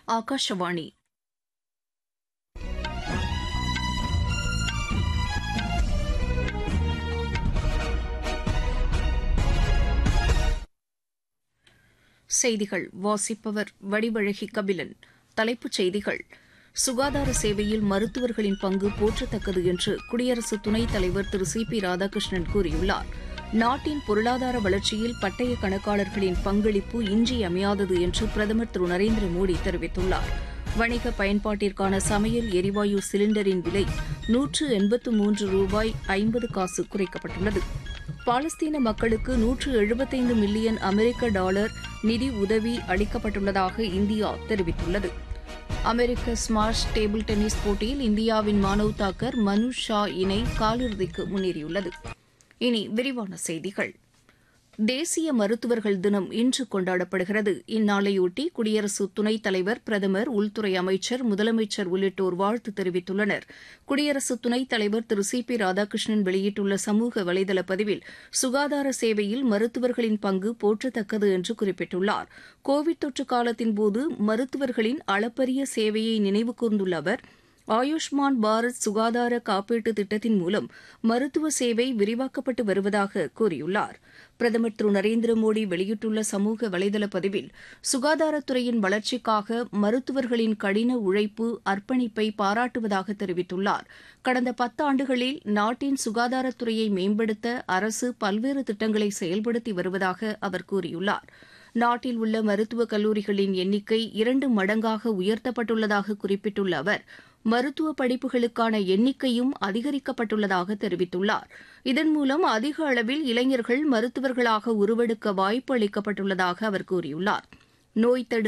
ஆகாஷவாணி செய்திகள் வாசிப்பவர் வடிவழகி கபிலன் தலைப்புச் செய்திகள் சுகாதார சேவையில் மருத்துவர்களின் பங்கு போற்றத்தக்கது என்று குடியரசு துணைத் தலைவர் திரு சி பி ராதாகிருஷ்ணன் கூறியுள்ளார் நாட்டின் பொருளாதார வளர்ச்சியில் பட்டய கணக்காளர்களின் பங்களிப்பு இன்றியமையாதது என்று பிரதமர் திரு நரேந்திர மோடி தெரிவித்துள்ளார் வணிக பயன்பாட்டிற்கான சமையல் எரிவாயு சிலிண்டரின் விலை நூற்று எண்பத்து மூன்று ரூபாய் ஐம்பது காசு குறைக்கப்பட்டுள்ளது பாலஸ்தீன மக்களுக்கு நூற்று எழுபத்தைந்து மில்லியன் அமெரிக்க டாலர் நிதி உதவி அளிக்கப்பட்டுள்ளதாக இந்தியா தெரிவித்துள்ளது அமெரிக்க ஸ்மாஷ் டேபிள் டென்னிஸ் போட்டியில் இந்தியாவின் மானவ் தாக்கர் மனு ஷா இணை காலிறுதிக்கு முன்னேறியுள்ளது இனி விரிவான செய்திகள் தேசிய மருத்துவர்கள் தினம் இன்று கொண்டாடப்படுகிறது இந்நாளையொட்டி குடியரசு துணைத் தலைவர் பிரதமர் உள்துறை அமைச்சர் முதலமைச்சர் உள்ளிட்டோர் வாழ்த்து தெரிவித்துள்ளனர் குடியரசு துணைத் தலைவர் திரு சி பி ராதாகிருஷ்ணன் வெளியிட்டுள்ள சமூக வலைதள பதிவில் சுகாதார சேவையில் மருத்துவர்களின் பங்கு போற்றத்தக்கது என்று குறிப்பிட்டுள்ளார் கோவிட் தொற்று காலத்தின்போது மருத்துவர்களின் அளப்பரிய சேவையை நினைவு கூர்ந்துள்ள அவர் ஆயுஷ்மான் பாரத் சுகாதார காப்பீட்டு திட்டத்தின் மூலம் மருத்துவ சேவை விரிவாக்கப்பட்டு வருவதாக கூறியுள்ளார் பிரதமர் திரு நரேந்திர மோடி வெளியிட்டுள்ள சமூக வலைதள பதிவில் சுகாதாரத்துறையின் வளர்ச்சிக்காக மருத்துவர்களின் கடின உழைப்பு அர்ப்பணிப்பை பாராட்டுவதாக தெரிவித்துள்ளார் கடந்த பத்தாண்டுகளில் நாட்டின் சுகாதாரத்துறையை மேம்படுத்த அரசு பல்வேறு திட்டங்களை செயல்படுத்தி வருவதாக அவர் கூறியுள்ளார் நாட்டில் உள்ள மருத்துவக் கல்லூரிகளின் எண்ணிக்கை இரண்டு மடங்காக உயர்த்தப்பட்டுள்ளதாக குறிப்பிட்டுள்ள அவர் மருத்துவ படிப்புகளுக்கான எண்ணிக்கையும் அதிகரிக்கப்பட்டுள்ளதாக தெரிவித்துள்ளார் இதன் மூலம் அதிக அளவில் இளைஞர்கள் மருத்துவர்களாக உருவெடுக்க வாய்ப்பு அளிக்கப்பட்டுள்ளதாக அவர் கூறியுள்ளார் நோய்